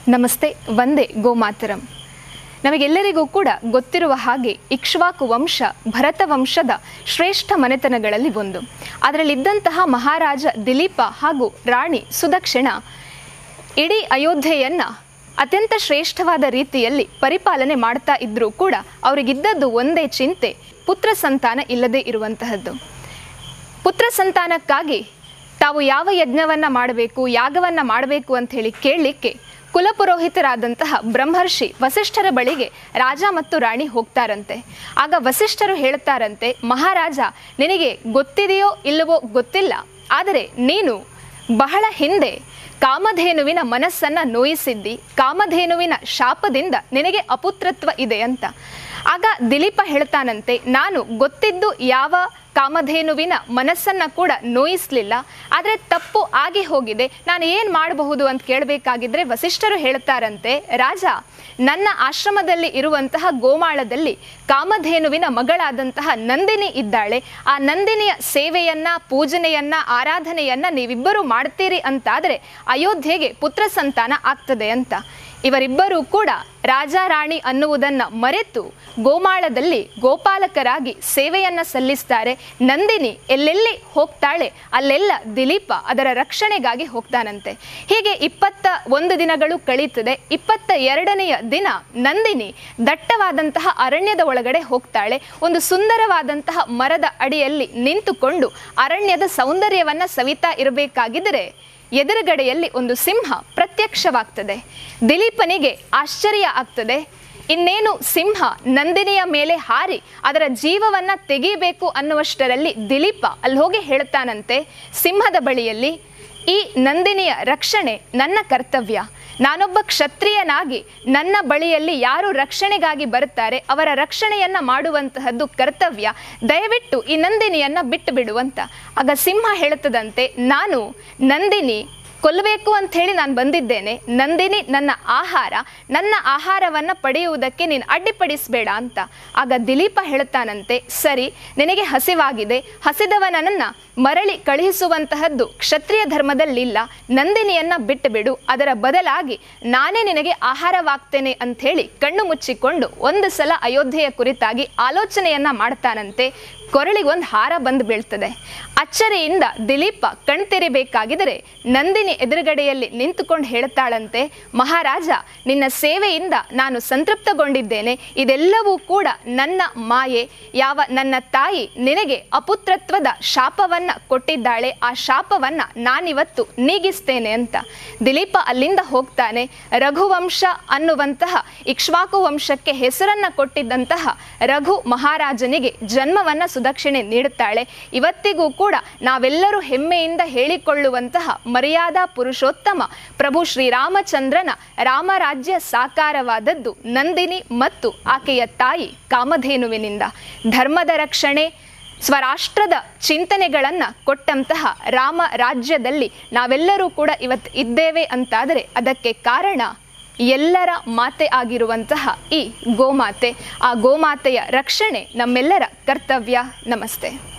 ನಮಸ್ತೆ ಒಂದೇ ಗೋಮಾತರಂ ನಮಗೆಲ್ಲರಿಗೂ ಕೂಡ ಗೊತ್ತಿರುವ ಹಾಗೆ ಇಕ್ಷ್ವಾಕು ವಂಶ ಭರತ ವಂಶದ ಶ್ರೇಷ್ಠ ಮನೆತನಗಳಲ್ಲಿ ಒಂದು ಅದರಲ್ಲಿದ್ದಂತಹ ಮಹಾರಾಜ ದಿಲೀಪ ಹಾಗೂ ರಾಣಿ ಸುದಕ್ಷಿಣ ಇಡೀ ಅಯೋಧ್ಯೆಯನ್ನ ಅತ್ಯಂತ ಶ್ರೇಷ್ಠವಾದ ರೀತಿಯಲ್ಲಿ ಪರಿಪಾಲನೆ ಮಾಡ್ತಾ ಇದ್ರೂ ಕೂಡ ಅವರಿಗಿದ್ದದ್ದು ಒಂದೇ ಚಿಂತೆ ಪುತ್ರ ಸಂತಾನ ಇಲ್ಲದೆ ಇರುವಂತಹದ್ದು ಪುತ್ರ ಸಂತಾನಕ್ಕಾಗಿ ತಾವು ಯಾವ ಯಜ್ಞವನ್ನ ಮಾಡಬೇಕು ಯಾಗವನ್ನ ಮಾಡಬೇಕು ಅಂತ ಹೇಳಿ ಕೇಳಲಿಕ್ಕೆ ಕುಲಪುರೋಹಿತರಾದಂತಹ ಬ್ರಹ್ಮರ್ಷಿ ವಸಿಷ್ಠರ ಬಳಿಗೆ ರಾಜ ಮತ್ತು ರಾಣಿ ಹೋಗ್ತಾರಂತೆ ಆಗ ವಸಿಷ್ಠರು ಹೇಳ್ತಾರಂತೆ ಮಹಾರಾಜ ನಿನಗೆ ಗೊತ್ತಿದೆಯೋ ಇಲ್ಲವೋ ಗೊತ್ತಿಲ್ಲ ಆದರೆ ನೀನು ಬಹಳ ಹಿಂದೆ ಕಾಮಧೇನುವಿನ ಮನಸ್ಸನ್ನ ನೋಯಿಸಿದ್ದಿ ಕಾಮಧೇನುವಿನ ಶಾಪದಿಂದ ನಿನಗೆ ಅಪುತ್ರತ್ವ ಇದೆ ಅಂತ ಆಗ ದಿಲೀಪ ಹೇಳ್ತಾನಂತೆ ನಾನು ಗೊತ್ತಿದ್ದು ಯಾವ ಕಾಮಧೇನುವಿನ ಮನಸ್ಸನ್ನ ಕೂಡ ನೋಯಿಸ್ಲಿಲ್ಲ ಆದರೆ ತಪ್ಪು ಆಗಿ ಹೋಗಿದೆ ನಾನು ಏನು ಮಾಡಬಹುದು ಅಂತ ಕೇಳಬೇಕಾಗಿದ್ರೆ ವಸಿಷ್ಠರು ಹೇಳ್ತಾರಂತೆ ರಾಜ ನನ್ನ ಆಶ್ರಮದಲ್ಲಿ ಇರುವಂತಹ ಗೋಮಾಳದಲ್ಲಿ ಕಾಮಧೇನುವಿನ ಮಗಳಾದಂತಹ ನಂದಿನಿ ಇದ್ದಾಳೆ ಆ ನಂದಿನಿಯ ಸೇವೆಯನ್ನ ಪೂಜನೆಯನ್ನ ಆರಾಧನೆಯನ್ನ ನೀವಿಬ್ಬರು ಮಾಡ್ತೀರಿ ಅಂತಾದರೆ ಅಯೋಧ್ಯೆಗೆ ಪುತ್ರ ಸಂತಾನ ಆಗ್ತದೆ ಅಂತ ಇವರಿಬ್ಬರೂ ಕೂಡ ರಾಜ ರಾಣಿ ಅನ್ನುವುದನ್ನ ಮರೆತು ಗೋಮಾಳದಲ್ಲಿ ಗೋಪಾಲಕರಾಗಿ ಸೇವೆಯನ್ನ ಸಲ್ಲಿಸ್ತಾರೆ ನಂದಿನಿ ಎಲ್ಲೆಲ್ಲಿ ಹೋಗ್ತಾಳೆ ಅಲ್ಲೆಲ್ಲ ದಿಲೀಪ ಅದರ ರಕ್ಷಣೆಗಾಗಿ ಹೋಗ್ತಾನಂತೆ ಹೀಗೆ ಇಪ್ಪತ್ತ ಒಂದು ದಿನಗಳು ಕಳೀತದೆ ಇಪ್ಪತ್ತ ಎರಡನೆಯ ದಿನ ನಂದಿನಿ ದಟ್ಟವಾದಂತಹ ಅರಣ್ಯದ ಒಳಗಡೆ ಹೋಗ್ತಾಳೆ ಒಂದು ಸುಂದರವಾದಂತಹ ಮರದ ಅಡಿಯಲ್ಲಿ ನಿಂತುಕೊಂಡು ಅರಣ್ಯದ ಸೌಂದರ್ಯವನ್ನ ಸವಿತಾ ಇರಬೇಕಾಗಿದ್ದರೆ ಎದುರುಗಡೆಯಲ್ಲಿ ಒಂದು ಸಿಂಹ ಪ್ರತ್ಯಕ್ಷವಾಗ್ತದೆ ದಿಲೀಪನಿಗೆ ಆಶ್ಚರ್ಯ ಆಗ್ತದೆ ಇನ್ನೇನು ಸಿಂಹ ನಂದಿನಿಯ ಮೇಲೆ ಹಾರಿ ಅದರ ಜೀವವನ್ನ ತೆಗೀಬೇಕು ಅನ್ನುವಷ್ಟರಲ್ಲಿ ದಿಲೀಪ ಅಲ್ಲಿ ಹೋಗಿ ಹೇಳ್ತಾನಂತೆ ಸಿಂಹದ ಬಳಿಯಲ್ಲಿ ಈ ನಂದಿನಿಯ ರಕ್ಷಣೆ ನನ್ನ ಕರ್ತವ್ಯ ನಾನೊಬ್ಬ ಕ್ಷತ್ರಿಯನಾಗಿ ನನ್ನ ಬಳಿಯಲ್ಲಿ ಯಾರು ರಕ್ಷಣೆಗಾಗಿ ಬರುತ್ತಾರೆ ಅವರ ರಕ್ಷಣೆಯನ್ನ ಮಾಡುವಂತಹದ್ದು ಕರ್ತವ್ಯ ದಯವಿಟ್ಟು ಈ ನಂದಿನಿಯನ್ನ ಬಿಟ್ಟು ಬಿಡುವಂತ ಆಗ ಸಿಂಹ ಹೇಳುತ್ತದಂತೆ ನಾನು ನಂದಿನಿ ಕೊಲ್ಲಬೇಕು ಅಂತ ಹೇಳಿ ನಾನು ಬಂದಿದ್ದೇನೆ ನಂದಿನಿ ನನ್ನ ಆಹಾರ ನನ್ನ ಆಹಾರವನ್ನ ಪಡೆಯುವುದಕ್ಕೆ ನೀನು ಅಡ್ಡಿಪಡಿಸಬೇಡ ಅಂತ ಆಗ ದಿಲೀಪ ಹೇಳ್ತಾನಂತೆ ಸರಿ ನಿನಗೆ ಹಸಿವಾಗಿದೆ ಹಸಿದವನನ್ನ ಮರಳಿ ಕಳುಹಿಸುವಂತಹದ್ದು ಕ್ಷತ್ರಿಯ ಧರ್ಮದಲ್ಲಿಲ್ಲ ನಂದಿನಿಯನ್ನ ಬಿಟ್ಟು ಬಿಡು ಅದರ ಬದಲಾಗಿ ನಾನೇ ನಿನಗೆ ಆಹಾರವಾಗ್ತೇನೆ ಅಂತ ಹೇಳಿ ಕಣ್ಣು ಮುಚ್ಚಿಕೊಂಡು ಒಂದು ಸಲ ಅಯೋಧ್ಯೆಯ ಕುರಿತಾಗಿ ಆಲೋಚನೆಯನ್ನ ಮಾಡ್ತಾನಂತೆ ಕೊರಳಿಗೆ ಒಂದು ಹಾರ ಬಂದು ಬೀಳ್ತದೆ ಅಚ್ಚರಿಯಿಂದ ದಿಲೀಪ ಕಣ್ತೆರಿಬೇಕಾಗಿದರೆ ನಂದಿನಿ ಎದುರುಗಡೆಯಲ್ಲಿ ನಿಂತುಕೊಂಡು ಹೇಳ್ತಾಳಂತೆ ಮಹಾರಾಜ ನಿನ್ನ ಸೇವೆಯಿಂದ ನಾನು ಸಂತೃಪ್ತಗೊಂಡಿದ್ದೇನೆ ಇದೆಲ್ಲವೂ ಕೂಡ ನನ್ನ ಮಾಯೆ ಯಾವ ನನ್ನ ತಾಯಿ ನಿನಗೆ ಅಪುತ್ರತ್ವದ ಶಾಪವನ್ನ ಕೊಟ್ಟಿದ್ದಾಳೆ ಆ ಶಾಪವನ್ನ ನಾನಿವತ್ತು ನೀಗಿಸ್ತೇನೆ ಅಂತ ದಿಲೀಪ ಅಲ್ಲಿಂದ ಹೋಗ್ತಾನೆ ರಘುವಂಶ ಅನ್ನುವಂತಹ ಇಕ್ಷ್ವಾಕು ವಂಶಕ್ಕೆ ಹೆಸರನ್ನ ಕೊಟ್ಟಿದ್ದಂತಹ ರಘು ಮಹಾರಾಜನಿಗೆ ಜನ್ಮವನ್ನ ಸುದಕ್ಷಿಣೆ ನೀಡುತ್ತಾಳೆ ಇವತ್ತಿಗೂ ಕೂಡ ನಾವೆಲ್ಲರೂ ಹೆಮ್ಮೆಯಿಂದ ಹೇಳಿಕೊಳ್ಳುವಂತಹ ಮರ್ಯಾದಾ ಪುರುಷೋತ್ತಮ ಪ್ರಭು ಶ್ರೀರಾಮಚಂದ್ರನ ರಾಮರಾಜ್ಯ ಸಾಕಾರವಾದದ್ದು ನಂದಿನಿ ಮತ್ತು ಆಕೆಯ ತಾಯಿ ಕಾಮಧೇನುವಿನಿಂದ ಧರ್ಮದ ರಕ್ಷಣೆ ಸ್ವರಾಷ್ಟ್ರದ ಚಿಂತನೆಗಳನ್ನ ಕೊಟ್ಟಂತಹ ರಾಮ ರಾಜ್ಯದಲ್ಲಿ ನಾವೆಲ್ಲರೂ ಕೂಡ ಇವತ್ತು ಇದ್ದೇವೆ ಅಂತಾದರೆ ಅದಕ್ಕೆ ಕಾರಣ ಎಲ್ಲರ ಮಾತೆ ಆಗಿರುವಂತಹ ಈ ಗೋಮಾತೆ ಆ ಗೋಮಾತೆಯ ರಕ್ಷಣೆ ನಮ್ಮೆಲ್ಲರ ಕರ್ತವ್ಯ ನಮಸ್ತೆ